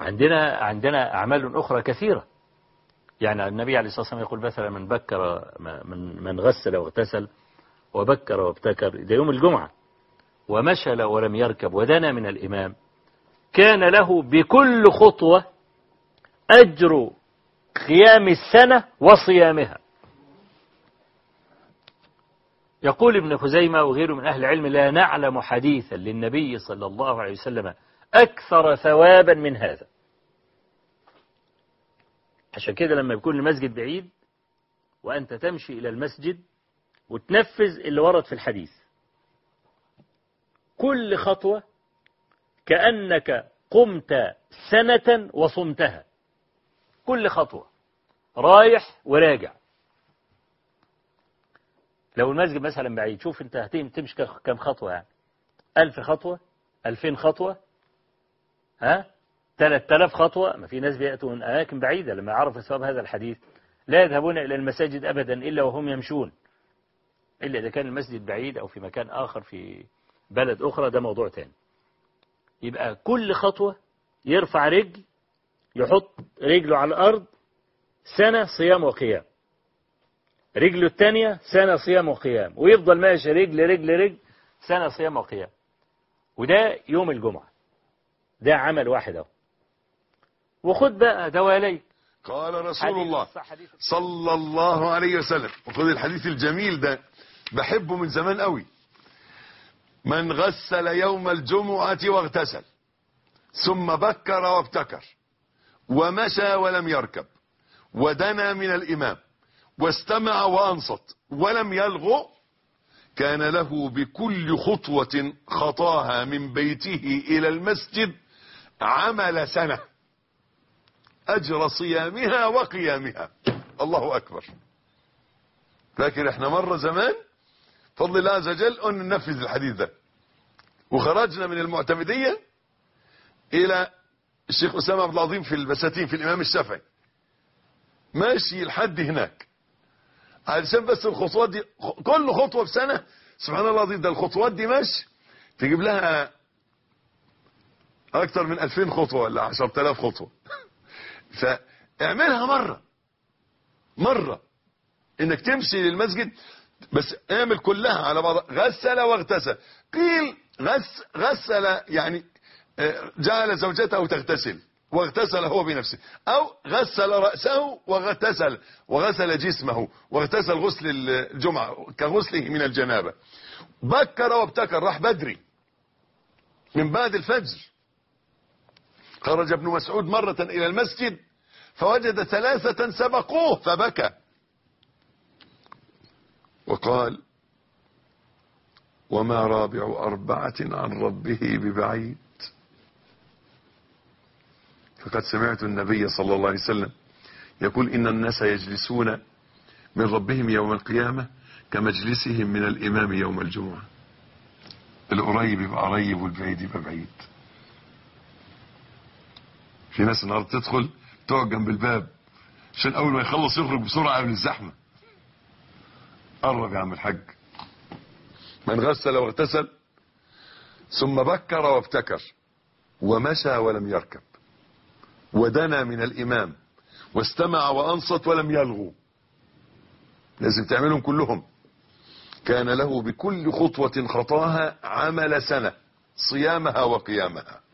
عندنا عندنا أعمال أخرى كثيرة يعني النبي عليه الصلاة والسلام يقول مثلا من بكر من من غسل واغتسل وبكر وابتكر ده يوم الجمعة ومشل ولم يركب ودنا من الإمام كان له بكل خطوة أجر قيام السنة وصيامها يقول ابن خزيمة وغيره من أهل العلم لا نعلم حديثا للنبي صلى الله عليه وسلم أكثر ثوابا من هذا عشان كده لما يكون المسجد بعيد وأنت تمشي إلى المسجد وتنفذ اللي ورد في الحديث كل خطوة كأنك قمت سنة وصمتها كل خطوة رايح وراجع لو المسجد مثلا بعيد شوف انت هتمشي كم خطوة يعني ألف خطوة ألفين خطوة ها ثلاث آلاف خطوة ما في ناس بيأتوا من أماكن بعيدة لما يعرفوا ثواب هذا الحديث لا يذهبون إلى المساجد أبدا إلا وهم يمشون إلا إذا كان المسجد بعيد أو في مكان آخر في بلد أخرى ده موضوع تاني يبقى كل خطوة يرفع رجل يحط رجله على الأرض سنة صيام وقيام رجله الثانية سنة صيام وقيام ويفضل ماشي رجل رجل رجل سنة صيام وقيام وده يوم الجمعة ده عمل واحد اهو وخد بقى دوالي قال رسول الله صلى الله عليه وسلم وخذ الحديث الجميل ده بحبه من زمان قوي من غسل يوم الجمعة واغتسل ثم بكر وابتكر ومشى ولم يركب ودنا من الإمام واستمع وأنصت ولم يلغو كان له بكل خطوة خطاها من بيته إلى المسجد عمل سنة أجر صيامها وقيامها الله أكبر لكن احنا مرة زمان فضل الله عز وجل أن ننفذ الحديث ده وخرجنا من المعتمدية إلى الشيخ أسامة عبد العظيم في البساتين في الإمام الشافعي ماشي لحد هناك علشان بس الخطوات دي كل خطوة بسنة سبحان الله العظيم ده الخطوات دي ماشي تجيب لها اكتر من 2000 خطوة ولا 10000 خطوة فاعملها مرة مرة انك تمشي للمسجد بس اعمل كلها على بعض غسل واغتسل قيل غس غسل يعني جعل زوجته تغتسل واغتسل هو بنفسه او غسل رأسه واغتسل وغسل جسمه واغتسل غسل الجمعة كغسله من الجنابة بكر وابتكر راح بدري من بعد الفجر خرج ابن مسعود مرة الى المسجد فوجد ثلاثة سبقوه فبكى وقال وما رابع أربعة عن ربه ببعيد فقد سمعت النبي صلى الله عليه وسلم يقول إن الناس يجلسون من ربهم يوم القيامة كمجلسهم من الإمام يوم الجمعة القريب يبقى قريب والبعيد يبقى بعيد في ناس النهارده تدخل تقعد جنب الباب عشان أول ما يخلص يخرج بسرعة قبل الزحمة قرب يا عم الحاج من غسل واغتسل ثم بكر وابتكر ومشى ولم يركب ودنا من الإمام واستمع وأنصت ولم يلغو لازم تعملهم كلهم كان له بكل خطوة خطاها عمل سنة صيامها وقيامها